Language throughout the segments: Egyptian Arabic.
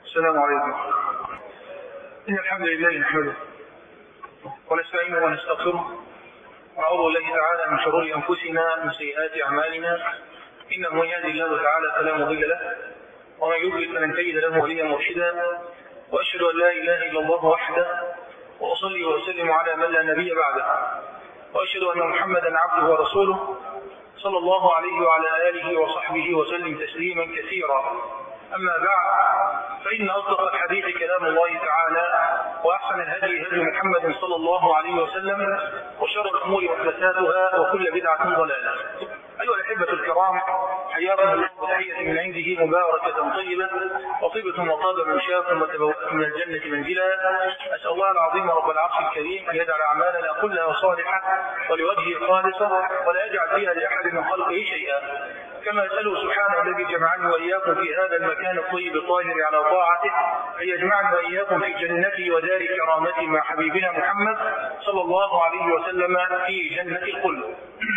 السلام عليكم إن الحمد لله نحمده ونستعينه ونستغفره ونعوذ بالله تعالى من شرور أنفسنا من سيئات أعمالنا إنه من يهدي الله تعالى فلا مضل له ومن يضلل فلن تجد له وليا مرشدا وأشهد أن لا إله إلا الله وحده وأصلي وأسلم على من لا نبي بعده وأشهد أن محمدا عبده ورسوله صلى الله عليه وعلى آله وصحبه وسلم تسليما كثيرا أما بعد فإن أصدق الحديث كلام الله تعالى وأحسن الهدي هدي محمد صلى الله عليه وسلم وشر الأمور محدثاتها وكل بدعة ضلالة أيها الأحبة الكرام حياكم الله تحية من عنده مباركة طيبة وطيبة وطاب مشاكم وتبوأتم من الجنة منزلا أسأل الله العظيم رب العرش الكريم أن يجعل أعمالنا كلها صالحة ولوجهه خالصة ولا يجعل فيها لأحد من خلقه شيئا كما أسأله سبحانه الذي جمعني وإياكم في هذا المكان الطيب الطاهر على طاعته أن يجمعني وإياكم في جنته ودار كرامته مع حبيبنا محمد صلى الله عليه وسلم في جنة الخلد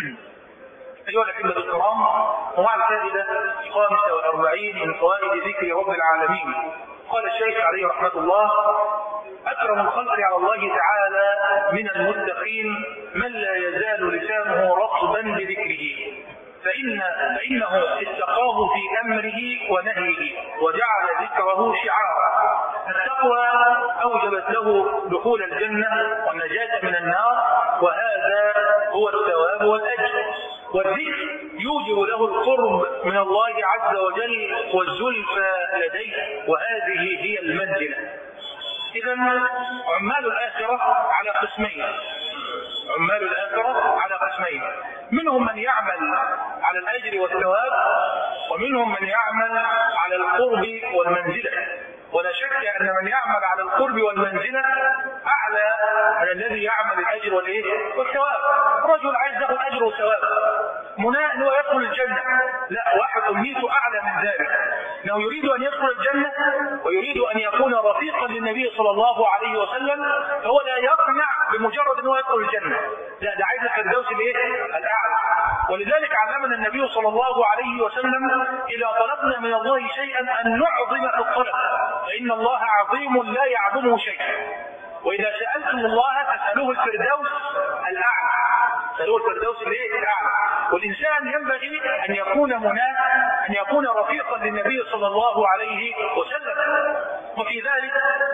أيها الأحبة الكرام ومع الفائدة الخامسة والأربعين من فوائد ذكر رب العالمين قال الشيخ عليه رحمة الله أكرم الخلق على الله تعالى من المتقين من لا يزال لسانه رطبا بذكره فإن فإنه اتقاه في أمره ونهيه وجعل ذكره شعارا التقوى أوجبت له دخول الجنة والنجاة من النار وهذا هو الثواب والأجر والذكر يوجب له القرب من الله عز وجل والزلفى لديه وهذه هي المنزلة إذا عمال الآخرة على قسمين عمال الآخرة على قسمين منهم من يعمل على الأجر والثواب ومنهم من يعمل على القرب والمنزلة ولا شك أن من يعمل على القرب والمنزلة أعلى من الذي يعمل الأجر والإيه؟ والثواب رجل عايز ياخذ أجر وثواب مناء أنه يدخل الجنة لا واحد أمنيته أعلى من ذلك أنه يريد أن يدخل الجنة ويريد أن يكون رفيقا للنبي صلى الله عليه وسلم فهو لا يقنع بمجرد أنه يدخل الجنة لا ده عايز الفردوس الإيه؟ الأعلى ولذلك علمنا النبي صلى الله عليه وسلم إذا طلبنا من الله شيئا أن نعظم في الطلب فإن الله عظيم لا يعظمه شيء وإذا سألتم الله فاسألوه الفردوس الأعلى سألوه الفردوس الايه الأعلى والإنسان ينبغي أن يكون مناه أن يكون رفيقا للنبي صلى الله عليه وسلم وفي ذلك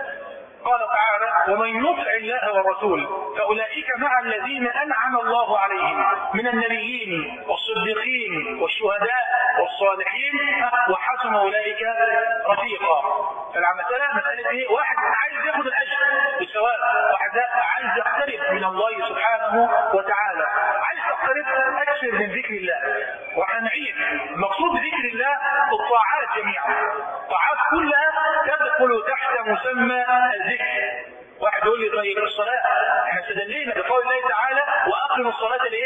قال تعالى ومن يطع الله والرسول فأولئك مع الذين أنعم الله عليهم من النبيين والصديقين والشهداء والصالحين وحسن أولئك رفيقا فالمسألة مسألة إيه؟ واحد عايز ياخد الأجر بالثواب واحد عايز يقترب من الله سبحانه وتعالى عايز تقترب أكثر من ذكر الله واحنا نعيد المقصود بذكر الله الطاعات جميعا الطاعات كلها تدخل تحت مسمى الذكر واحد يقول لي طيب الصلاة احنا استدلينا بقول الله تعالى واقم الصلاة لايه؟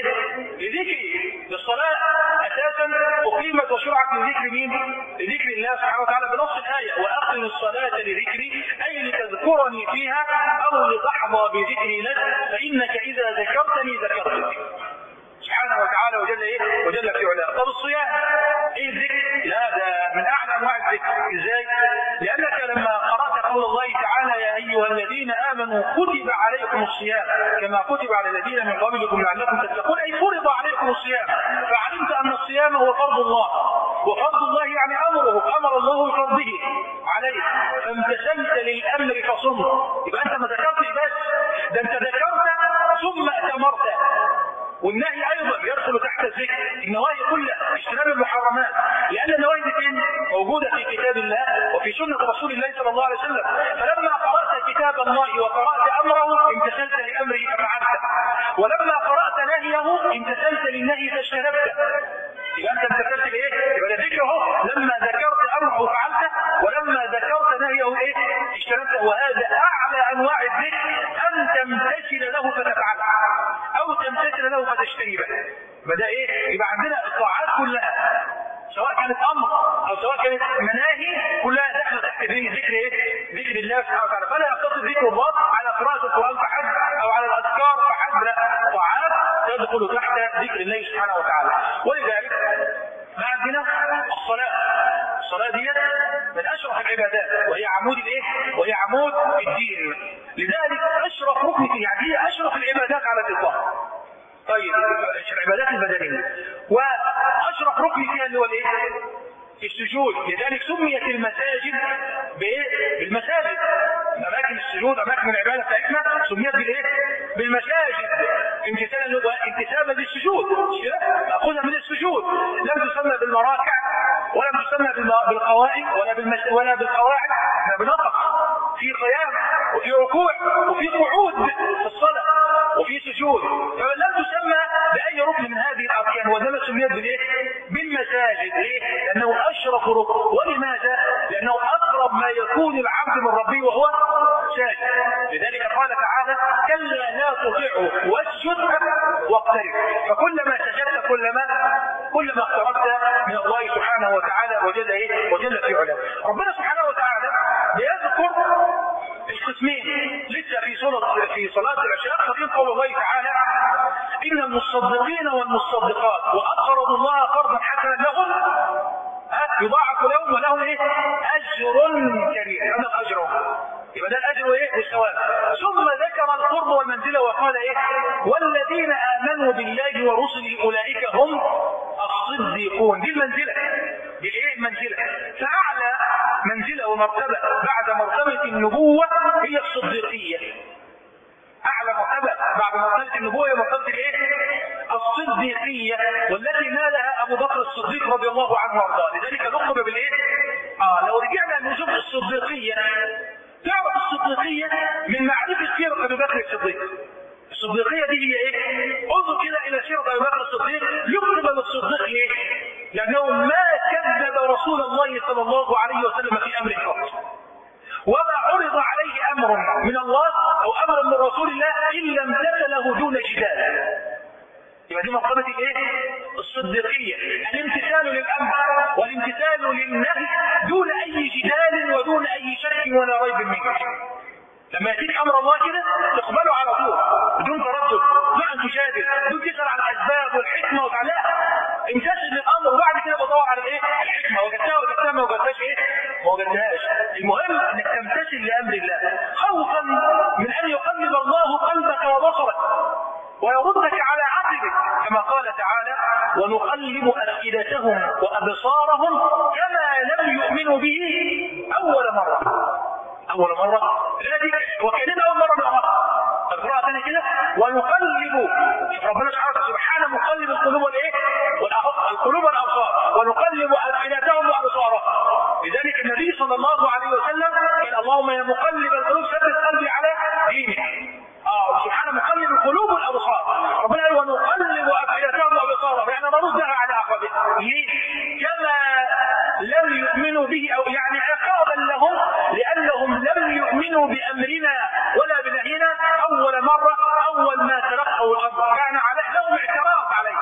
لذكري الصلاة اساسا اقيمت وشرعت لذكر مين؟ لذكر الله سبحانه وتعالى بنص الآية واقم الصلاة لذكري اي لتذكرني فيها او لتحظى بذكري لك فانك اذا ذكرتني ذكرتك سبحانه وتعالى وجل ايه وجل في علاه طب الصيام ايه الذكر لا ده من اعلى انواع الذكر ازاي لانك لما قرات قول الله تعالى يا ايها الذين امنوا كتب عليكم الصيام كما كتب على الذين من قبلكم لعلكم تتقون اي فرض عليكم الصيام فعلمت ان الصيام هو فرض الله وفرض الله يعني امره امر الله بفرضه عليك فامتثلت للامر فصمت يبقى انت ما ذكرتش بس ده انت ذكرت ثم اتمرت والنهي ايضا يدخل تحت الذكر النواهي كلها اجتناب المحرمات لان النواهي دي فين موجوده في كتاب الله وفي سنه رسول الله صلى الله عليه وسلم فلما قرات كتاب الله وقرات امره امتثلت لامره ففعلته ولما قرات نهيه امتثلت للنهي فاجتنبته يبقى انت امتثلت لايه؟ يبقى ده ذكر اهو لما ذكرت امره فعلته ولما ذكرت نهيه ايه؟ اجتنبته وهذا اعلى انواع الذكر ان تمتثل له فتفعله او تمتثل له فتجتنبه بدا ايه؟ يبقى عندنا الطاعات كلها سواء كانت امر او سواء كانت مناهي كلها داخله تحت ذكر ايه؟ ذكر الله سبحانه وتعالى فلا يقتصر ذكر الله على قراءه القران فحسب او على الاذكار فحسب لا طاعات تدخل تحت ذكر الله سبحانه وتعالى ولذلك ما عندنا الصلاه الصلاه دي من اشرف العبادات وهي وهي عمود الايه وهي عمود الدين لذلك اشرف ركن في يعني هي اشرف العبادات على الاطلاق طيب العبادات البدنيه واشرف ركن فيها اللي هو الايه السجود لذلك سميت المساجد بالمساجد اماكن السجود اماكن العباده بتاعتنا سميت بالايه بالمساجد امتثالا وانتسابا للسجود ماخوذه من السجود لم تسمى بالمراكع ولم تسمى بالقوائم ولا بالمس... ولا بالقواعد احنا بنقف في قيام وفي ركوع وفي قعود في الصلاه وفي سجود فمن لم تسمى باي ركن من هذه الاركان وانما سميت بالايه؟ بالمساجد ليه؟ لانه اشرف ركن ولماذا؟ لانه اقرب ما يكون العبد من ربه وهو ساجد لذلك قال تعالى كلا لا تطعه واسجد واقترب فكلما سجدت كلما كلما اقتربت من الله سبحانه وتعالى وجل ايه؟ وجل في علاه ربنا سبحانه وتعالى بيذكر القسمين لسه في صلاة في صلاة العشاء خطيب قول الله تعالى إن المصدقين والمصدقات وأقرضوا الله قرضا حسنا لهم يضاعف لهم ولهم ايه؟ اجر كريم هذا الاجر يبقى ده الاجر وايه؟ والثواب ثم ذكر القرب والمنزله وقال ايه؟ والذين امنوا بالله ورسله اولئك هم الصديقون دي المنزله دي الايه؟ المنزله فاعلى منزله ومرتبه بعد مرتبه النبوه هي الصديقيه اعلى مرتبه بعد مرتبه النبوه هي مرتبه الايه؟ الصديقيه والتي نالها ابو بكر الصديق رضي الله عنه وارضاه لذلك لقب بالايه؟ اه لو رجعنا لنشوف الصديقيه تعرف الصديقيه من معرفه سيره ابي بكر الصديق الصديقية دي هي ايه؟ انظر كده الى سيرة ابي بكر الصديق يكتب بالصديق ليه؟ لانه ما كذب رسول الله صلى الله عليه وسلم في امر قط وما عرض عليه امر من الله او امر من رسول الله الا امتثله دون جدال يبقى دي مرتبة الايه؟ الصديقية الامتثال للامر والامتثال للنهي دون اي جدال ودون اي شك ولا ريب منه لما يأتيك أمر الله كده تقبله على طول بدون تردد بدون أن تجادل بدون تسأل عن الأسباب والحكمة وتعالى امتثل للأمر وبعد كده بدور على الإيه؟ الحكمة وجدتها وجدتها ما وجدتهاش إيه؟ ما وجدتهاش المهم إنك تمتثل لأمر الله خوفا من أن يقلب الله قلبك وبصرك ويردك على عقلك كما قال تعالى ونقلب أفئدتهم وأبصارهم كما لم يؤمنوا به أول مرة أول مرة الذي وكأننا أول مرة نقرأ القراءة ثانية كده ونقلب ربنا سبحانه مقلب القلوب والإيه؟ القلوب والأبصار ونقلب أفئدتهم وأبصارهم لذلك النبي صلى الله عليه وسلم قال اللهم يا مقلب القلوب ثبت قلبي على دينك اه سبحانه مقلب القلوب والابصار ربنا قال ونقلب افئدتهم وابصارهم يعني نردها على عقبها ليه؟ كما لم يؤمنوا به او يعني عقابا لهم لانهم لم يؤمنوا بامرنا ولا بنهينا اول مره اول ما تلقوا الامر كان عليه لهم اعتراض عليه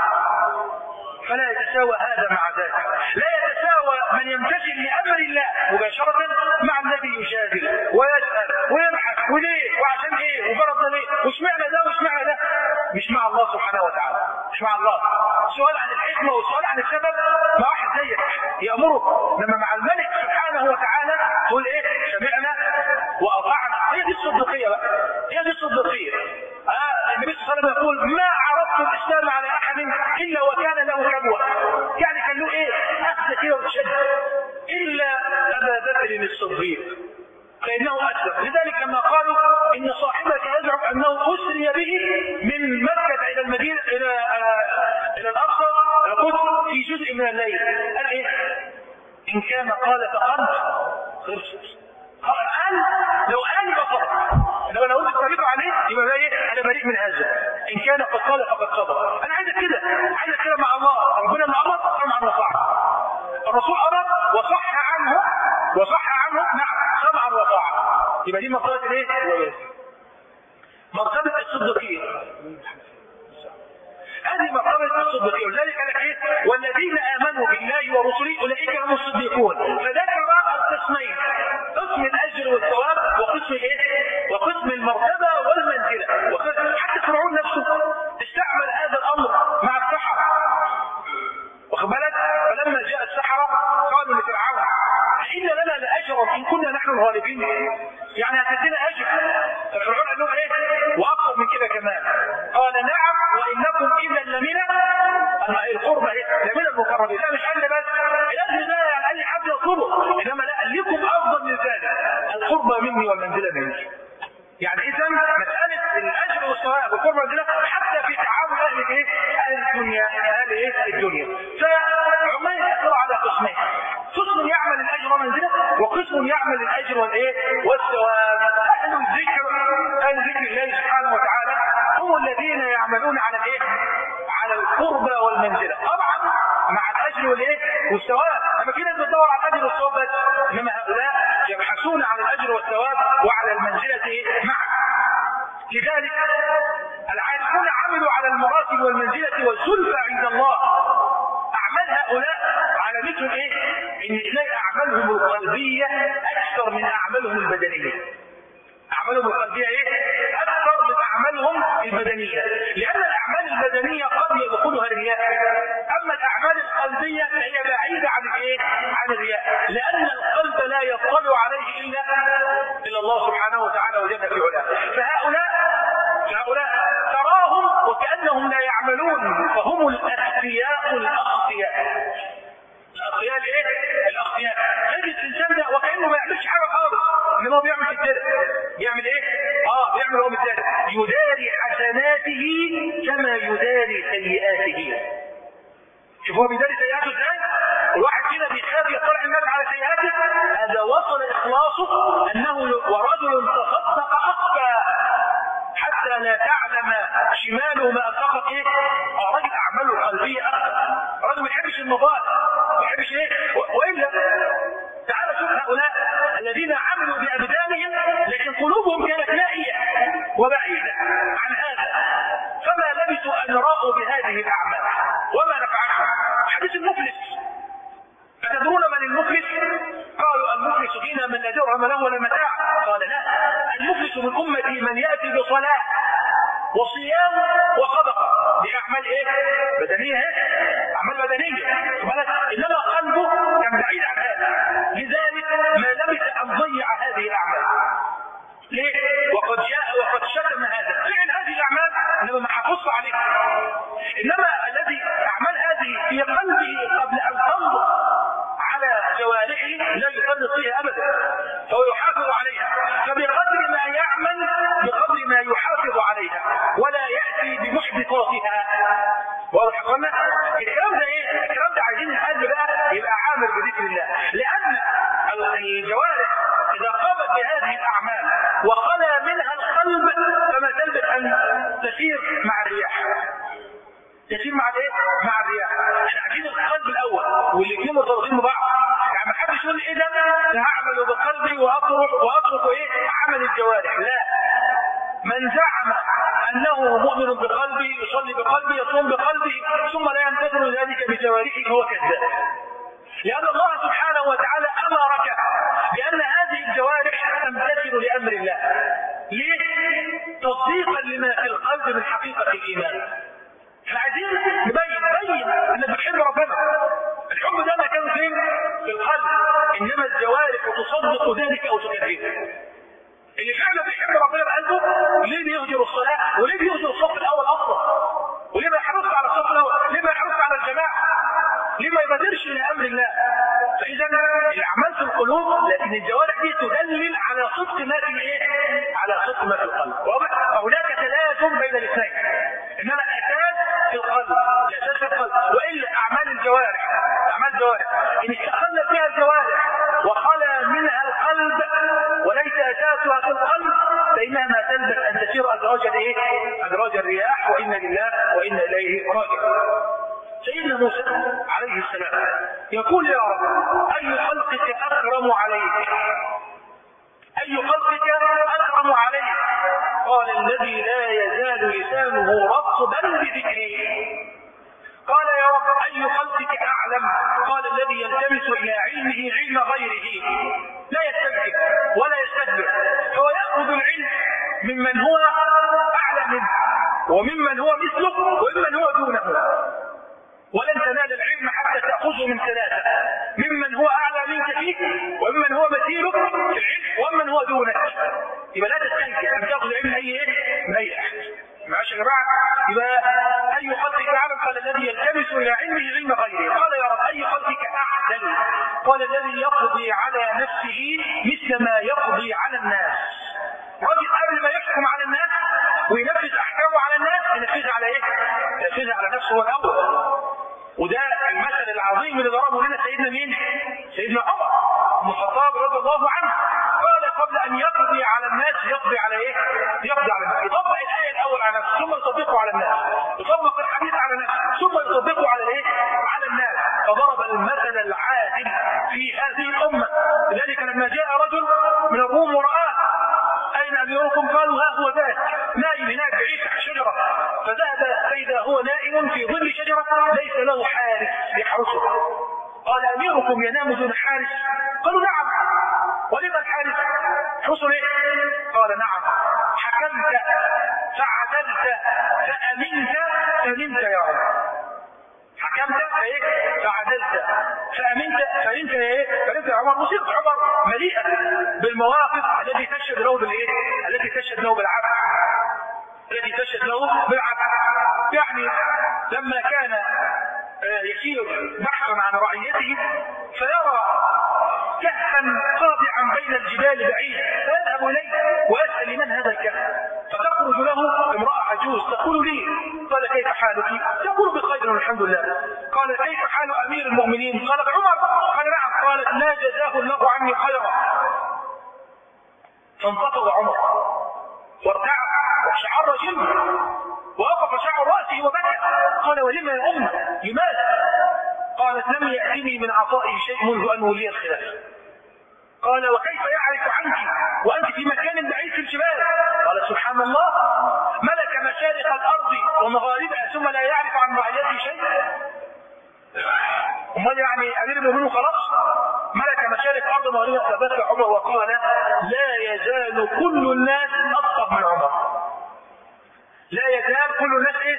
فلا يتساوى هذا مع ذاك لا يتساوى من يمتثل لامر الله مباشره مع الذي يجادل ويسال ويبحث وليه وعشان ايه وبرضنا ليه واشمعنى ده واشمعنى ده مش مع الله سبحانه وتعالى مش مع الله سؤال عن الحكمه وسؤال عن السبب مع واحد زيك يامرك لما مع الملك سبحانه وتعالى تقول ايه سمعنا واطعنا هي دي الصديقيه بقى هي دي الصديقيه آه النبي صلى الله عليه وسلم يقول ما عرفت الاسلام على احد الا وكان له كبوه يعني كان له ايه اخذ كده وتشد الا ابا بكر الصديق فإنه أسلم لذلك لما قالوا إن صاحبك يزعم أنه أسري به من مكة إلى المدينة إلى آه إلى الأقصى القدس في جزء من الليل قال إيه؟ إن كان قال فقد خلصت قال لو قال بصر لو انا قلت الطريق عليه يبقى بقى ايه انا بريء من هذا ان كان قد قال فقد صدق انا عايزك كده عايزك كده مع الله ربنا اللي امر سمعا وطاعه الرسول امر وصح عنه وصح عنه نعم سمعا وطاعه يبقى دي مرتبه الايه مرتبه الصديقيه هذه مرتبة الصديقية ولذلك قال ايه والذين آمنوا بالله ورسله أولئك هم الصديقون فذكر القسمين قسم الأجر والثواب وقسم الايه وقسم المرتبة والمنزلة حتى فرعون نفسه استعمل هذا الأمر مع السحرة واخد بالك فلما جاء السحرة قالوا لفرعون إن لنا لأجرا إن كنا نحن الغالبين طيبين يعني هتدينا اجر ففرعون قال لهم ايه واكثر من كده كمان قال نعم وانكم اذا لمن القربى لمن المقربين لا مش انا بس الاجر ده يعني اي حد يطلبه انما لا لكم افضل من ذلك القربى مني والمنزله مني يعني اذا مساله الاجر والثواب والقرب والمنزله حتى في تعامل اهل الايه؟ اهل الدنيا اهل ايه؟ الدنيا فعمان يقول على قسمين قسم يعمل الاجر والمنزله وقسم يعمل الاجر والايه؟ والثواب اهل الذكر اهل ذكر الله سبحانه وتعالى هم الذين يعملون على الايه؟ على القربى والمنزله طبعا مع الاجر والايه؟ والثواب اما في ناس بتدور على الاجر والثواب بس انما هؤلاء يبحثون عن الاجر والثواب وعلى المنزله معا لذلك العارفون عملوا على المراتب والمنزله والزلفى عند الله اعمال هؤلاء علامتهم ايه؟ ان تلاقي اعمالهم القلبيه اكثر من اعمالهم البدنيه اعمالهم القلبيه ايه؟ اكثر من اعمالهم البدنيه لان الاعمال البدنيه قد يدخلها الرياء اما الاعمال القلبيه فهي بعيده عن الايه؟ عن الرياء لان القلب لا يطلع عليه الا الا الله سبحانه وتعالى وجل في علاه فهؤلاء فهؤلاء تراهم وكانهم لا يعملون فهم الاخفياء الاخفياء الاخفياء الايه؟ الاخفياء تجد الانسان ده وكانه ما يعملش حاجه خالص انما هو بيعمل كده بيعمل ايه؟ اه بيعمل هو مثال يداري حسناته كما يداري سيئاته شوف هو بيداري سيئاته ازاي؟ الواحد كده بيخاف يطلع الناس على سيئاته هذا وصل اخلاصه انه ورجل تصدق اخفى حتى لا تعلم شماله ما انفقت ايه؟ اه راجل اعماله القلبيه اخفى راجل ما يحبش المظاهر ما يحبش ايه؟ والا تعال شوف هؤلاء الذين عملوا بابدانهم لكن قلوبهم كانت نائيه وبعيده عن هذا فما لبثوا ان راوا بهذه الاعمال وما نفعتهم حديث المفلس أتدرون من المفلس؟ قالوا المفلس فينا من لا درهم له ولا متاع قال لا المفلس من أمتي من يأتي بصلاة وصيام وصدقة دي أعمال إيه؟ بدنية إيه؟ أعمال بدنية إنما قلبه كان بعيد عن هذا لذلك ما لبث أن ضيع هذه الأعمال ليه؟ وقد جاء وقد شتم هذا فعل هذه الأعمال إنما ما حفظ عليها إنما الذي أعمال هذه في قلبه قبل أن تنظر على جوارحه لا يفرط فيها ابدا فهو يحافظ عليها فبقدر ما يعمل بقدر ما يحافظ عليها ولا ياتي بمحبطاتها واضح يا اخوانا الكلام ده ايه الكلام ده عايزين القلب بقى يبقى عامر بذكر الله لان الجوارح اذا قامت بهذه الاعمال وخلا منها القلب فما تلبث ان تسير مع الرياح تسير مع الايه؟ مع الرياح. احنا عايزين القلب الاول والاثنين مرتبطين ببعض. يعني ما حدش يقول ايه ده؟ انا هعمل بقلبي واترك واترك ايه؟ عمل الجوارح، لا. من زعم انه مؤمن بقلبه يصلي بقلبه يصوم بقلبه ثم لا يمتثل ذلك بجوارحه فهو كذاب. لأن الله سبحانه وتعالى أمرك بأن هذه الجوارح تمتثل لأمر الله. ليه؟ تصديقا لما في القلب من حقيقة الإيمان. احنا عايزين نبين بين انك بتحب ربنا الحب ده مكانه فين في القلب انما الجوارح تصدق ذلك او تكذبه اللي فعلا بيحب ربنا بقلبه ليه بيهجر الصلاه وليه بيهجر الصف الاول اصلا وليه ما يحرص على الصف الاول ليه ما يحرص على الجماعه ليه ما يبادرش الى امر الله فاذا الاعمال في القلوب لكن الجوارح دي تدلل على صدق ما في ايه على صدق ما في القلب واضح فهناك تلازم بين الاثنين انما الاساس في القلب الاساس في القلب والا اعمال الجوارح اعمال الجوارح ان استقل فيها الجوارح وخلا منها القلب وليس اساسها في القلب فانها ما تلبث ان تسير ادراج الايه؟ ادراج الرياح وانا لله وانا اليه راجعون. سيدنا موسى عليه السلام يقول يا رب اي خلقك اكرم عليك؟ اي خلقك اكرم عليك؟ قال الذي لا يزال لسانه رطبا بذكري قال يا رب أي خلقك أعلم قال الذي يلتمس إلى علمه علم غيره لا يستكبر ولا يستكبر فهو يأخذ العلم ممن هو أعلى منه وممن هو مثله وممن هو دونه ولن تنال العلم حتى تأخذه من ثلاثة ممن هو أعلى منك فيه وممن هو مثيلك في العلم ومن هو دونك يبقى لا تستنكر ان تاخذ علم من اي ايه؟ من اي احد معلش يا جماعه يبقى اي خلقك اعلم قال الذي يلتمس الى علمه علم غيره قال يا رب اي خلقك اعدل قال الذي يقضي على نفسه مثل ما يقضي على الناس راجل قبل ما يحكم على الناس وينفذ احكامه على الناس ينفذها على ايه؟ ينفذها على نفسه هو الاول وده المثل العظيم اللي ضربه لنا سيدنا مين؟ سيدنا عمر بن الخطاب رضي الله عنه قال قبل ان يقضي على الناس يقضي على ايه؟ يقضي على الناس يطبق الايه الاول على نفسه ثم يطبقه على الناس يطبق الحديث على نفسه ثم يطبقه على الايه؟ على الناس فضرب المثل العادل في هذه الامه لذلك لما جاء رجل من الروم ورآه أين أميركم قالوا ها هو ذاك نائم هناك بعيد تحت شجرة فذهب فإذا هو نائم في ظل شجرة ليس له حارس يحرسه قال أميركم ينام دون حارس قالوا نعم ولما الحارس حصل إيه قال نعم حكمت فعدلت فأمنت فنمت يا رب حكمت فايه فعدلت فامنت فانت ايه فانت يا عمر وصرت عمر مليئا بالمواقف التي تشهد له بالايه التي تشهد له بالعبد التي تشهد له بالعبد يعني لما كان يسير بحثا عن رعيته فيرى كهفا قاطعا بين الجبال بعيد فيذهب اليه ويسال لمن هذا الكهف فتخرج له امراه عجوز تقول لي قال كيف حالك؟ تقول بخير الحمد لله قال كيف حال امير المؤمنين؟ قالت عمر قال نعم قالت لا جزاه الله عني خيرا فانتفض عمر وارتعب وشعر جلده ووقف شعر راسه وبكى قال ولما يا امه لماذا؟ قالت لم يأتني من عطائه شيء منذ أن ولي الخلافة قال وكيف يعرف عنك وأنت في مكان بعيد في الجبال قال سبحان الله ملك مشارق الأرض ومغاربها ثم لا يعرف عن رعيته شيء امال يعني امير المؤمنين خلاص ملك مشارق الارض ومغاربها فبكى عمر وقال لا يزال كل الناس اصغر من عمر لا يزال كل الناس ايه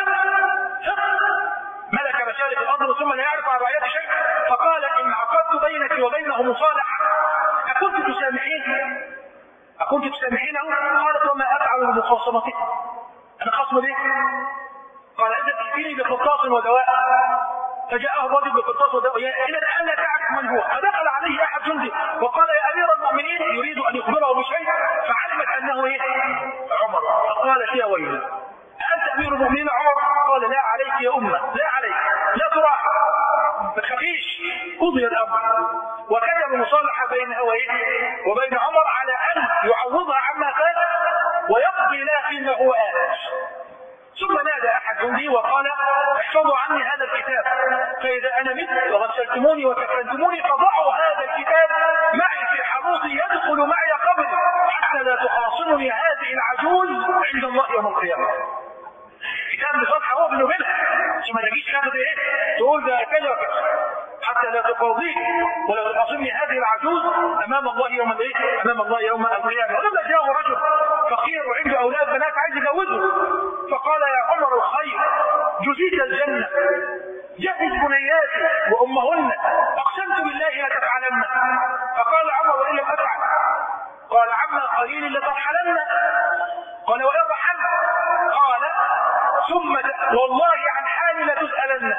ملك مشارق الارض ثم لا يعرف عن رعيته شيء فقال ان عقدت بينك وبينه مصالحه اكنت تسامحين اكنت تسامحينه قالت وما افعل بمخاصمته انا خصم ليه قال اذا ائتني بقرطاس ودواء فجاءه الرجل بقرطاس ودواء الى الان لا تعرف من هو فدخل عليه احد جندي وقال يا امير المؤمنين يريد ان يخبره بشيء فعلمت انه ايه عمر فقالت يا ويلي أنت أمير المؤمنين عمر قال لا عليك يا أمة لا عليك لا تراح ما تخافيش قضي الأمر وكتب مصالحة بينها وبين عمر على أن يعوضها عما فات ويقضي لها فيما هو آت ثم نادى أحد جندي وقال احفظوا عني هذا الكتاب فإذا أنا مت وغسلتموني وكفنتموني فضعوا هذا الكتاب معي في حروضي يدخل معي قبري حتى لا تخاصمني هذه العجوز عند الله يوم القيامة كتاب بصفحة هو بينه وبينها ثم ما تجيش تاخد ايه تقول ده كذا وكذا حتى لا تقاضيه ولا تخاصمني هذه العجوز امام الله يوم الايه امام الله يوم القيامه ولما جاءه رجل فقير وعنده اولاد بنات عايز يجوزه فقال يا عمر الخير جزيت الجنه جهز بنياتي وامهن اقسمت بالله لتفعلن فقال عمر وان لم افعل قال عما قليل لترحلن قال وان رحلت قال ثم والله عن حالي لتسألن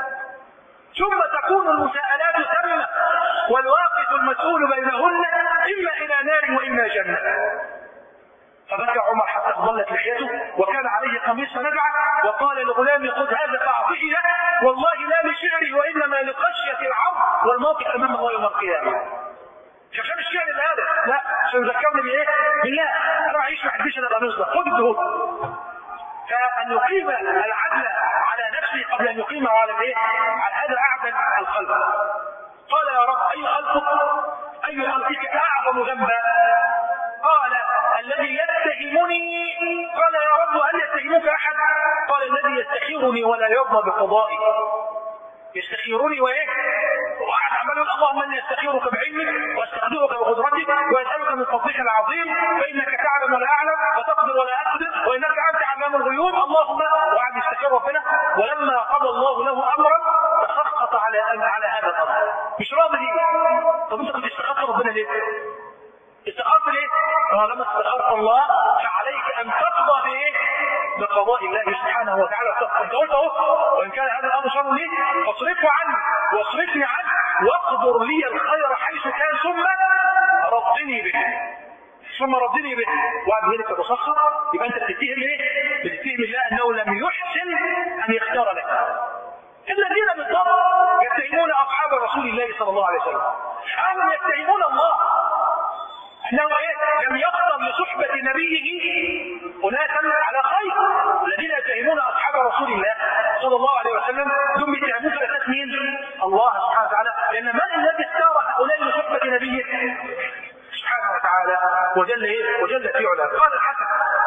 ثم تكون المساءلات ثم والواقف المسؤول بينهن إما إلى نار وإما جنة فبكى عمر حتى ظلت لحيته وكان عليه قميص فنزع وقال لغلامي خذ هذا فاعطيه له والله لا لشعري وانما لخشيه العرض والموقف امام الله يوم القيامه مش عشان الشعر اللي هذا لا عشان يذكرني بايه؟ بالله انا اعيش ما حدش انا نصدق خد الدهون فأن يقيم العدل على نفسه قبل أن يقيمه على الايه؟ على هذا أعدل الخلق. قال يا رب أي خلقك أي خلقك أعظم ذنبا؟ قال الذي يتهمني قال يا رب هل يتهمك أحد؟ قال الذي يستخيرني ولا يرضى بقضائي. يستخيرني وايه؟ وقعد عمال اللهم اني استخيرك بعلمك واستقدرك بقدرتك واسالك من فضلك العظيم فانك تعلم ولا اعلم وتقدر ولا اقدر وانك انت علام الغيوب اللهم وقعد يستخير ربنا ولما قضى الله له امرا تسخط على على هذا الامر مش راضي طب انت كنت استخدت ربنا ليه؟ استخدت طالما استخرت الله فعليك ان تقضى بايه؟ بقضاء الله سبحانه وتعالى انت قلت اهو وان كان هذا الامر شر لي فاصرفه عني واصرفني عنه واقدر لي الخير حيث كان ثم ردني به ثم ردني به وبعد ذلك تسخر يبقى انت بتتهم ايه؟ بتتهم الله انه لم يحسن ان يختار لك الذين بالضبط يتهمون اصحاب رسول الله صلى الله عليه وسلم هم يتهمون الله انه ايه لم يختر لصحبه نبيه اناسا على خير الذين يتهمون اصحاب رسول الله صلى الله عليه وسلم دون بيتهمون في اساس مين؟ الله سبحانه وتعالى لان من الذي اختار هؤلاء لصحبه نبيه؟ سبحانه وتعالى وجل ايه؟ وجل في علاه قال الحسن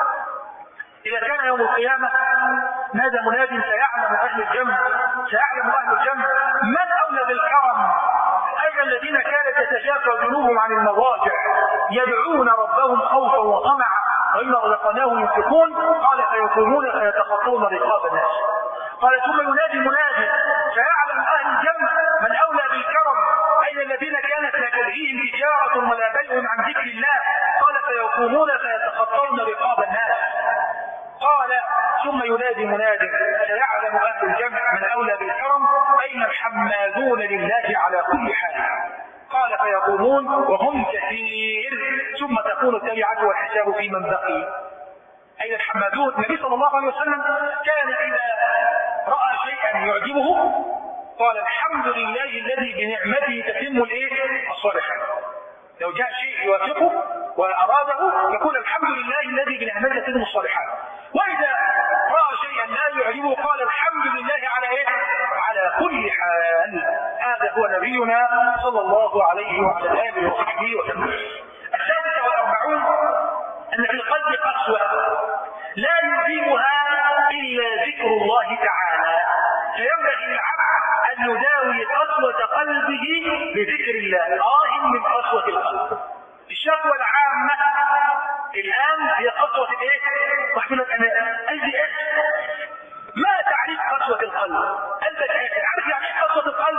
إذا كان يوم القيامة نادى مناد سيعلم أهل الجنة سيعلم أهل الجنة من أولى بالكرم أين الذين كانت تتجافى جنوبهم عن المضاجع يدعون ربهم خوفا وطمعا وإن رزقناهم ينفقون قال فيقومون فيتخطون رقاب الناس قال ثم ينادي منادي سيعلم أهل الجنة من أولى بالكرم أين الذين كانت لا تلهيهم تجارة ولا بيع عن ذكر الله قال فيقومون فيتخطون رقاب الناس قال ثم ينادي مناد سيعلم اهل الجمع من اولى بالكرم اين الحمادون لله على كل حال قال فيقومون وهم كثير ثم تكون التبعه والحساب في من بقي اين الحمادون النبي صلى الله عليه وسلم كان اذا راى شيئا يعجبه قال الحمد لله الذي بنعمته تتم الايه الصالحات لو جاء شيء يوافقه وأراده يقول الحمد لله الذي بنعمته تتم الصالحات وإذا رأى شيئا لا يعجبه قال الحمد لله على إيه؟ على كل حال هذا هو نبينا صلى الله عليه وعلى آله وصحبه وسلم السادسة والأربعون أن في القلب قسوة لا يزيلها إلا ذكر الله تعالى فينبغي للعبد أن يداوي قسوة قلبه بذكر الله آه من قسوة القلب الشكوى العامة الآن هي قسوة الإيه؟ واحد يقول لك أنا قلبي إيه؟ ما تعريف قسوة القلب؟ قلبك إيه؟ عارف يعني إيه قسوة القلب؟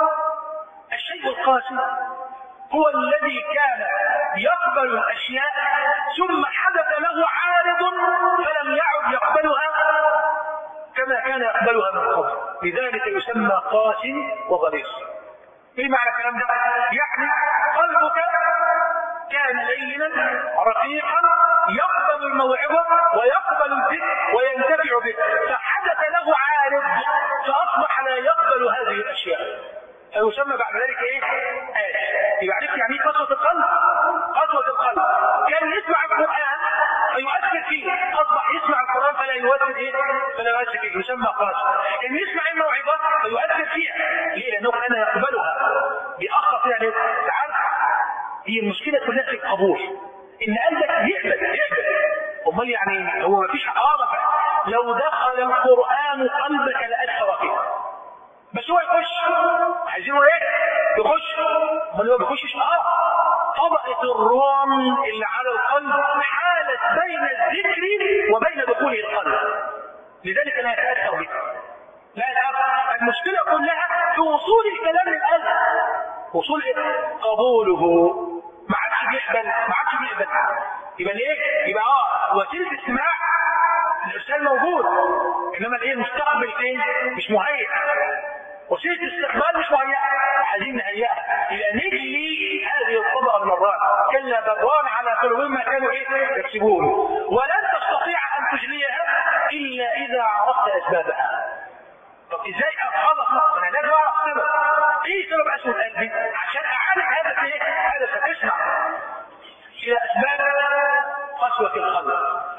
الشيء القاسي هو الذي كان يقبل الأشياء ثم حدث له عارض فلم يعد يقبلها كما كان يقبلها من قبل لذلك يسمى قاسي وغليظ ايه معنى الكلام ده يعني قلبك كان لينا رقيقا يقبل الموعظة ويقبل الذكر وينتفع به فحدث له عارض فأصبح لا يقبل هذه الأشياء فيسمى بعد ذلك ايه؟ آية يبقى عرفت يعني ايه قسوة القلب؟ قسوة القلب كان يسمع القرآن فيؤثر فيه أصبح يسمع القرآن فلا يؤثر ايه؟ فلا يؤثر فيه يسمى قاسي كان يسمع الموعظة فيؤثر فيها ليه؟ لأنه كان يقبلها بأخص يعني تعال هي المشكلة كلها في القبول إن قلبك يقبل يقبل أمال يعني هو ما فيش عارف لو دخل القرآن قلبك لأثر فيه بس هو يخش عايزينه ايه يخش امال هو بيخشش اه طبقة الرمل اللي على القلب حالت بين الذكر وبين دخول القلب لذلك لا يتأثر به لا يتأثر المشكلة كلها في وصول الكلام للقلب وصول إيه؟ قبوله ما عادش بيقبل ما عادش بيقبل يبقى ليه؟ يبقى اه وسيله الاستماع الارسال موجود انما الايه المستقبل فين؟ مش مهيئ وسيله الاستقبال مش مهيئه عايزين نهيئها الى نجلي هذه الطبقه من الران كلا بران على قلوبهم ما كانوا ايه؟ يكسبون ولن تستطيع ان تجليها الا اذا عرفت اسبابها طب ازاي خلاص انا لازم اعرف سبب ايه سبب اسود قلبي عشان اعالج هذا ايه هذا فتسمع الى اسباب قسوه القلب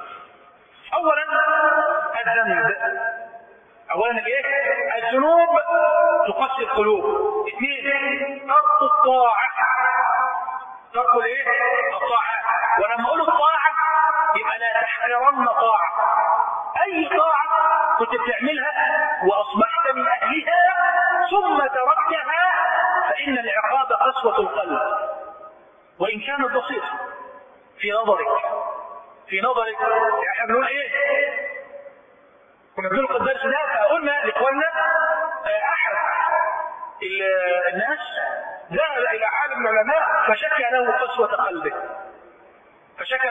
اولا الذنب اولا ايه الذنوب تقسي القلوب اثنين ترك الطاعه ترك الايه الطاعات ولما اقول الطاعه يبقى لا تحقرن طاعه اي طاعه كنت بتعملها واصبحت من اهلها ثم تركتها فان العقاب قسوه القلب وان كانت بسيطه في نظرك في نظرك احنا بنقول ايه كنا بنلقى الدرس ده فقلنا لاخواننا احد الناس ذهب الى عالم العلماء فشكى له قسوه قلبه فشكى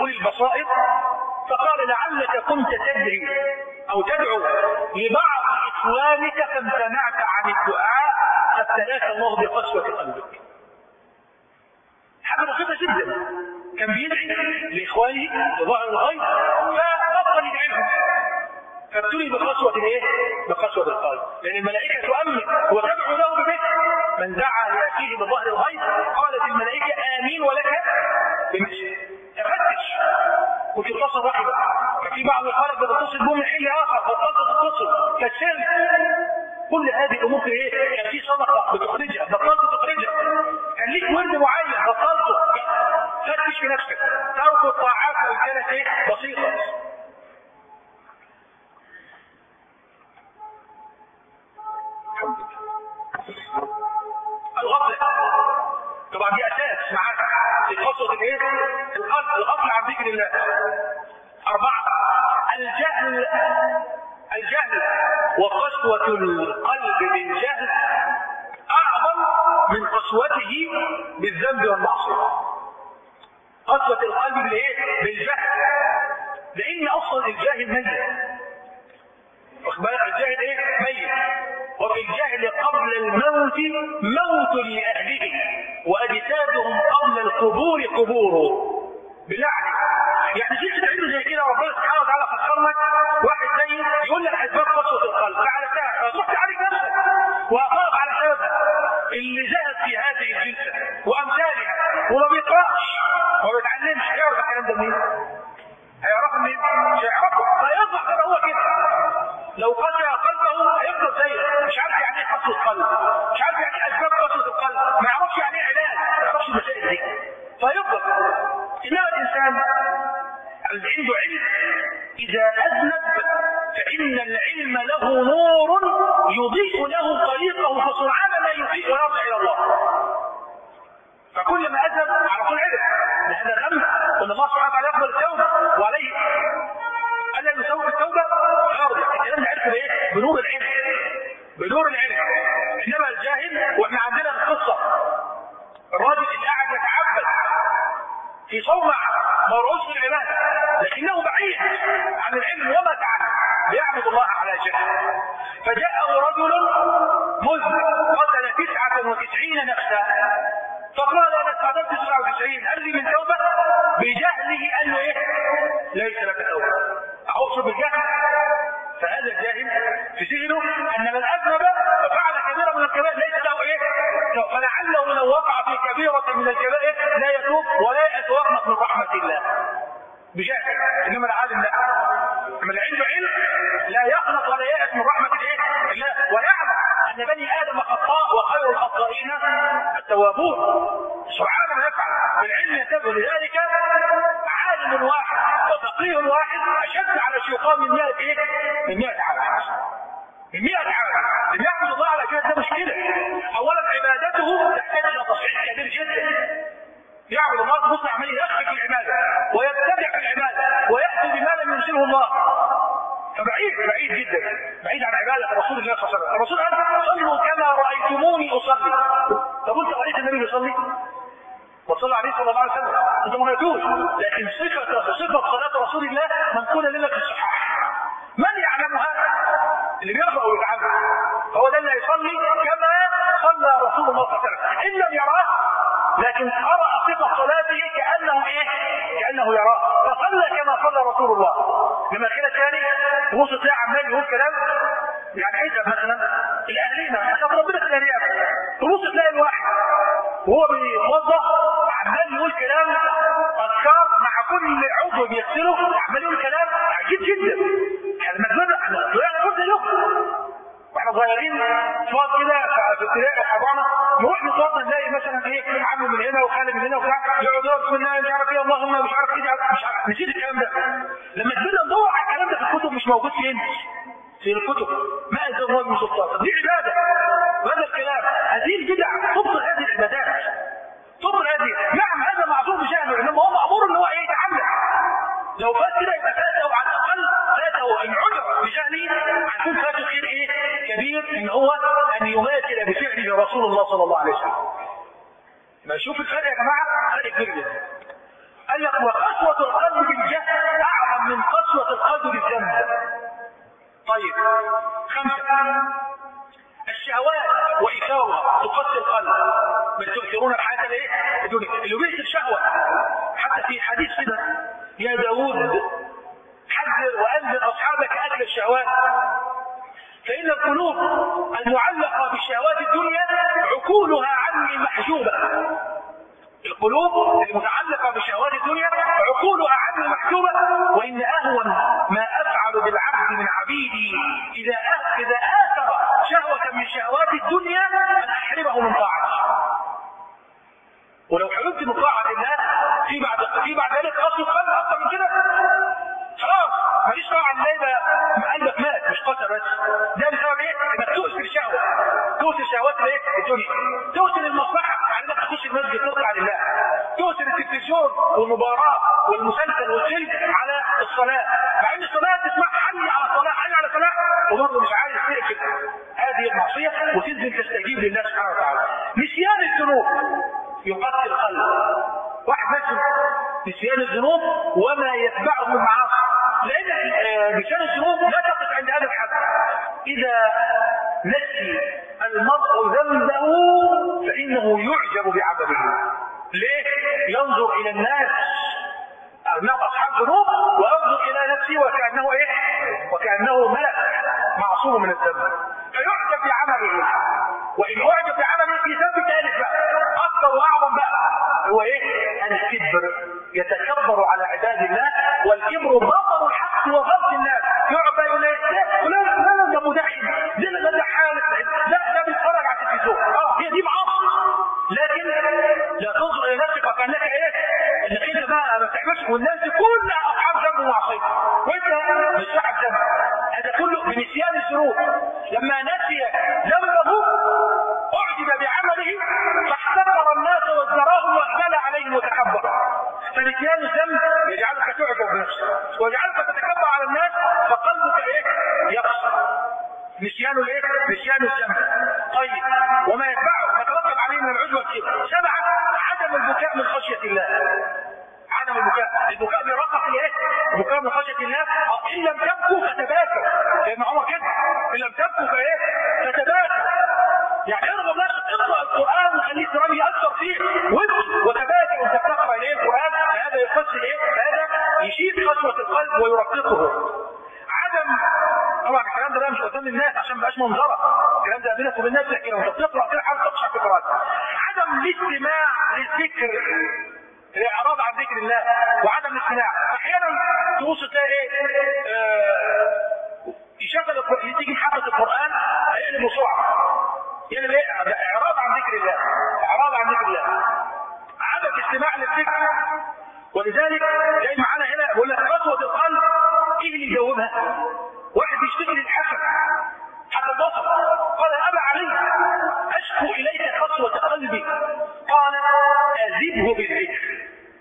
أولي البصائر فقال لعلك كنت تدري أو تدعو لبعض إخوانك فامتنعت عن الدعاء فابتلاك الله بقسوة قلبك حاجة بسيطة جدا كان بيدعي لإخوانه بظهر الغيب فبطل يدعي لهم فابتلي بقسوة الايه؟ بقسوة القلب لأن الملائكة تؤمن وتدعو له بمثل من دعا لأخيه بظهر الغيب قالت الملائكة آمين ولك بمثل تفتش وتتصل رحمة ففي بعض الخلق بتتصل بهم من حين آخر بطلت تتصل كالسر كل هذه الامور ايه؟ كان في صدقه بتخرجها بطلت تخرجها كان ليك ورد معين بطلته فتش في نفسك ترك الطاعات وان كانت ايه؟ بسيطه الغفله طبعا دي اساس معاك في قصه الايه؟ القلب الغفله عن ذكر الله اربعه الجهل الجهل وقسوة القلب بالجهل أعظم من قسوته بالذنب والمعصية قسوة القلب بالإيه؟ بالجهل لأن أصلا الجاهل ميت واخد بالك الجاهل إيه؟ ميت وفي الجهل قبل الموت موت لأهله وأجسادهم قبل القبور قبور بلعنة يعني جيت تعمل زي كده ربنا سبحانه وتعالى فكر لك واحد زي يقول لك اسباب قسوه القلب فعلتها فتروح تعالج نفسك واخاف على سببها اللي زهد في هذه الجلسه وامثالها وما بيقراش وما بيتعلمش هيعرف الكلام ده منين؟ هيعرفه منين؟ مش هيعرفه فيصبح كما هو كده لو قسى قلبه هيفضل زيه مش عارف يعني ايه قسوه القلب مش عارف يعني ايه اسباب قسوه القلب ما يعرفش يعني ايه علاج ما يعرفش المسائل دي فيفضل انما الانسان اللي عنده علم اذا اذنب فان العلم له نور يضيء له طريقه فسرعان ما يضيء ويرجع الى الله فكل ما اذنب على طول علم لهذا ذنب وان الله سبحانه وتعالى يقبل التوبه وعليه الا يسوي التوبه يرجع الكلام ده عرفه بايه؟ بنور العلم بنور العلم انما الجاهل واحنا عندنا القصه الراجل اللي قاعد يتعبد في صومع مرعوش العبادة لكنه بعيد عن العلم وما تعلم ليعبد الله على جهل فجاءه رجل مذنب قتل تسعة وتسعين نفسا فقال انا قتلت تسعة وتسعين هل لي من توبة بجهله قال له ايه ليس لك توبة اعوذ بالجهل فهذا الجاهل في ذهنه ان من اذنب ففعل كبيره من الكبائر ليس له ايه فلعله لو وقع في كبيره من الكبائر لا يتوب ولا يأس ويقنط من رحمه الله بجهل انما العالم لا اما العلم علم لا يقنط ولا يأس من رحمه الايه الله ويعلم ان بني ادم خطاء وخير الخطائين التوابون سبحان ما يفعل العلم يتبع لذلك عالم واحد وفقيه واحد اشد على الشيطان من 100 ايه؟ من 100 عالم من 100 عالم اللي يعبد الله على كده ده مشكله اولا عبادته تحتاج الى تصحيح كبير جدا يعبد الله تبص عمال يخفي في العباده ويبتدع في العباده وياتي بما لم ينزله الله فبعيد بعيد جدا بعيد عن عباده رسول الله صلى الله عليه وسلم الرسول قال صلوا كما رايتموني اصلي طب انت رايت النبي يصلي وصلى عليه صلى الله عليه وسلم انت ما رأيتوش لكن صفة صفة صلاة رسول الله منقولة لنا في الصحاح من يعلمها اللي بيقرأ ويتعلم هو ده اللي يصلي كما صلى رسول الله صلى الله عليه وسلم ان لم يراه لكن قرأ صفة صلاته كأنه ايه كأنه يراه فصلى كما صلى رسول الله لما كده الثاني تبص تلاقي عمال يقول كلام يعني عيسى مثلا الاهلين عشان ربنا في الاهلين تبص تلاقي الواحد وهو بيتوضا عمال يقول كلام اذكار مع كل عضو بيغسله عمال يقول كلام عجيب جدا يعني مجنون احنا طلعنا قلنا له واحنا صغيرين شوط كده في ابتدائي وحضانه نروح نتوضا نلاقي مثلا ايه عم من هنا وخالد من هنا وبتاع يقعدوا بسم الله مش عارف ايه اللهم مش عارف ايه مش عارف نسيت الكلام ده لما كبرنا ندور على الكلام ده في الكتب مش موجود فين؟ في الكتب ما انزل الله من سلطان دي عباده وهذا الكلام هذه البدع تبطل هذه العبادات تبطل هذه نعم هذا معذور بجهله انما هو مامور ان هو ايه يتعلم لو فات كده يبقى فاته على الاقل فاته ان عذر بجهله هيكون فاته خير ايه كبير ان هو ان يماثل بفعله رسول الله صلى الله عليه وسلم ما شوف الفرق يا جماعه فرق كبير جدا قال لك وقسوة القلب بالجهل أعظم من قسوة القلب بالذنب طيب خمسة الشهوات وإيثارها تقسي القلب بل تؤثرون الحياة الايه؟ الدنيا اللي بيحسب شهوة حتى في حديث كده يا داوود حذر وأنذر أصحابك أكل الشهوات فإن القلوب المعلقة بشهوات الدنيا عقولها عني محجوبة القلوب المتعلقة بشهوات الدنيا عقولها عني محجوبة وإن أهون ما أفعل بالعبد من عبيدي إذا إذا آثر شهوة من شهوات الدنيا أن أحرمه من طاعتي ولو حرمت من طاعة الله في بعد في بعد ذلك قسوة قلب أكثر من كده خلاص ماليش طاعة الله يبقى قلبك مات مش قسى بس ده بسبب ايه؟ انك تؤثر الشهوة تؤثر شهوات الايه؟ الدنيا تؤثر المصلحة يعني انك تخش المسجد تطلع لله تؤثر التلفزيون والمباراة والمسلسل والفيلم على الصلاة مع ان الصلاة تسمع حي على الصلاة حي على الصلاة وبرضه مش عارف تقفل هذه المعصية وتنزل تستجيب لله سبحانه وتعالى نسيان الذنوب يقتل القلب واحد نسي نسيان الذنوب وما يتبعه المعاصي لان نسيان الذنوب لا تقف عند هذا الحد اذا نسي المرء ذنبه فانه يعجب بعمله ليه ينظر الى الناس انهم اصحاب ذنوب وينظر الى نفسه وكانه ايه وكانه ملك معصوم من الذنب فيعجب بعمله وان اعجب بعمله في ذنب ثالث بقى اكبر واعظم بقى هو ايه الكبر يتكبر على عباد الله والكبر بطر الحق وغض الناس يعبى يقول ايه فلان فلان ده مدحن ده ده حالة لا ده بيتفرج على التلفزيون اه هي دي معاصي لكن لا تنظر الى نفسك وكانك ايه انك انت بقى ما بتعملش والناس دي كلها اصحاب ذنب ومعصيه وانت مش صاحب ذنب هذا كله بنسيان الذنوب لما نسي ذنبه اعجب بعمله فاحتقر الناس وازدراهم واقبل عليهم وتكبر فنسيان الذنب يجعلك تعجب بنفسك ويجعلك تتكبر على الناس فقلبك ايه يقصر نسيان الايه نسيان الذنب طيب وما يتبعه يترتب عليه من العجب والكبر سبعه عدم البكاء من خشيه الله عدم البكاء البكاء بيرقق الايه البكاء من خشيه الله ان لم تبكوا فتباكوا لان عمر كده ان لم تبكوا فايه فتباكوا يعني ارغب نفسك اقرا القران وخليك ترمي اكثر فيه وابكي وتباكى وانت بتقرا اليه القران فهذا يقص الايه فهذا يشيل قسوه القلب ويرققه عدم طبعا الكلام ده بقى مش قدام الناس عشان ما بقاش منظره الكلام ده بينك وبين نفسك كده وانت بتقرا كده حاول تخشع في قراءتك عدم الاستماع للذكر الاعراض عن ذكر الله وعدم الاستماع احيانا تبص تلاقي ايه آه يشغل تيجي حلقه القران هيقلب بسرعه يعني ليه اعراض عن ذكر الله اعراض عن ذكر الله عدم استماع للذكر ولذلك جاي معانا هنا بقول لك قسوه القلب ايه اللي يجاوبها واحد بيشتكي للحسن حتى البصر قال يا ابا علي اشكو اليك قسوه قلبي قال اذبه بالذكر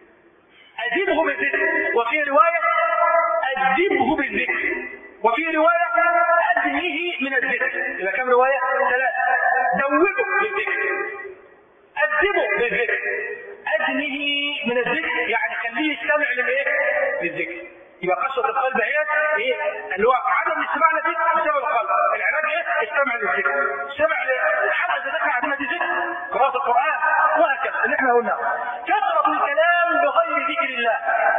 اذبه بالذكر وفي روايه اذبه بالذكر وفي روايه ادنيه من الذكر يبقى كم روايه ثلاثه دوبه بالذكر أدبه بالذكر أدنه من الذكر يعني خليه يستمع للإيه؟ للذكر يبقى قسوة القلب هي ايه؟ اللي هو عدم الاستماع للذكر بسبب القلب، العلاج ايه؟ استمع للذكر، استمع الحلقة إذا ذكر عندنا دي ذكر، قراءة القرآن وهكذا اللي احنا قلناه. كثرة الكلام بغير ذكر الله.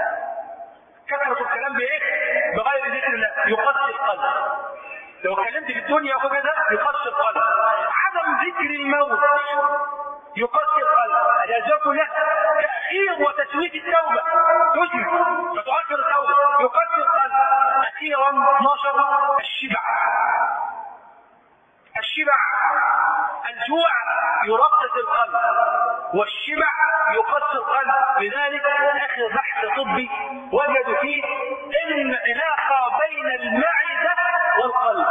كثرة الكلام بايه؟ بغير ذكر الله، يقسي القلب. لو اتكلمت في الدنيا وكذا يقسي القلب. عدم ذكر الموت يقسي القلب الأسباب كلها تأخير وتسويت التوبة تزمن فتؤخر التوبة يقسي القلب أخيرا 12 الشبع الشبع الجوع يرقص القلب والشبع يقسي القلب لذلك آخر بحث طبي وجدوا فيه ان علاقة بين المعدة والقلب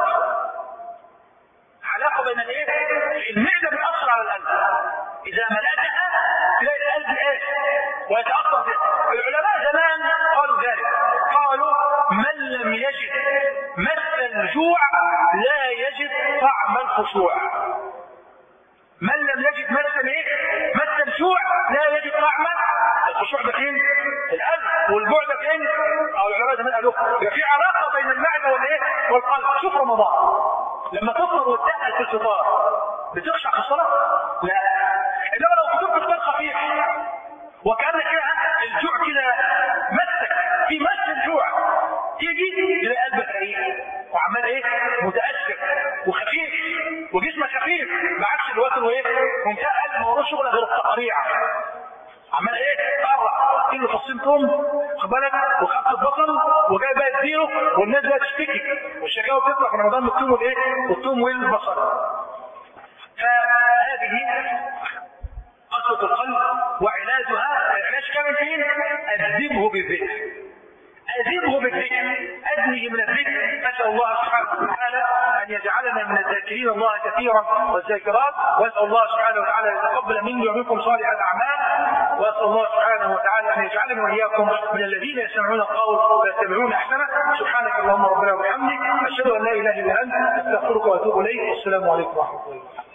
علاقة بين الايه؟ المعدة بتأثر على القلب إذا ملأتها تلاقي القلب ايه؟ ويتأثر بها العلماء زمان قالوا ذلك قالوا من لم يجد مس الجوع لا يجد طعم الخشوع من لم يجد مس ايه؟ مس الجوع لا يجد طعم الخشوع ده فين؟ والبعد فين او العلماء زمان قالوا يبقى في علاقه بين المعده والايه والقلب شوف رمضان لما تفطر وتتقل في الفطار بتخشع في الصلاه لا انما لو فطرت فطار خفيف وكان كده الجوع كده مسك في مس الجوع تيجي تلاقي قلبك رقيق وعمال ايه متاثر وخفيف وجسمك خفيف بعكس الوقت وايه منتهى قلب ما وروش شغل غير التقريع عمال ايه تقرع كيلو فصين توم خد بالك وخط بصل وجاي بقى تديره والناس بقى تشتكي والشكاوى بتطلع في رمضان من التوم والايه والتوم والبصل فهذه قسوة القلب وعلاجها العلاج كامل فين؟ أذبه بالذكر أذبه بالذكر أدنه من الذكر نسأل الله سبحانه وتعالى أن يجعلنا من الذاكرين الله كثيرا والذاكرات وأسأل الله سبحانه وتعالى أن يتقبل مني ومنكم صالح الأعمال وأسأل الله سبحانه وتعالى أن يجعلني وإياكم من الذين يسمعون القول ويتبعون أحسنه سبحانك اللهم ربنا وبحمدك أشهد أن لا إله إلا أنت أستغفرك وأتوب إليك والسلام عليكم ورحمة الله وبركاته